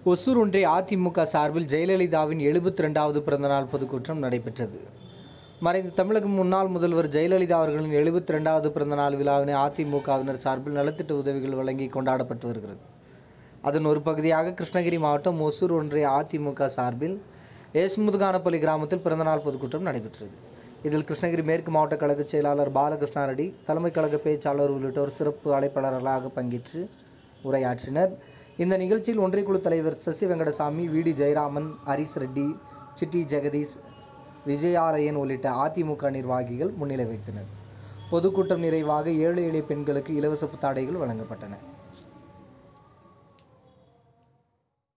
ஒசூர் ஒன்றிய அதிமுக சார்பில் ஜெயலலிதாவின் எழுபத்தி ரெண்டாவது பிறந்தநாள் பொதுக்கூட்டம் நடைபெற்றது மறைந்த தமிழக முன்னாள் முதல்வர் ஜெயலலிதா அவர்களின் எழுபத்தி ரெண்டாவது பிறந்தநாள் விழாவினை அதிமுகவினர் சார்பில் நலத்திட்ட உதவிகள் வழங்கி கொண்டாடப்பட்டு வருகிறது அதன் ஒரு பகுதியாக கிருஷ்ணகிரி மாவட்டம் ஒசூர் ஒன்றிய அதிமுக சார்பில் எஸ் முதுகானப்பள்ளி கிராமத்தில் பிறந்தநாள் பொதுக்கூட்டம் நடைபெற்றது இதில் கிருஷ்ணகிரி மேற்கு மாவட்ட கழக செயலாளர் பாலகிருஷ்ணா ரெட்டி தலைமை கழக பேச்சாளர் உள்ளிட்டோர் சிறப்பு அழைப்பாளர்களாக பங்கேற்று உரையாற்றினர் இந்த நிகழ்ச்சியில் ஒன்றியக்குழு தலைவர் சசி வெங்கடசாமி விடி ஜெயராமன் ஹரிஸ் ரெட்டி சிட்டி ஜெகதீஷ் விஜயாலயன் உள்ளிட்ட அதிமுக நிர்வாகிகள் முன்னிலை வைத்தனர் பொதுக்கூட்டம் நிறைவாக ஏழை எளிய பெண்களுக்கு இலவச புத்தாடைகள் வழங்கப்பட்டன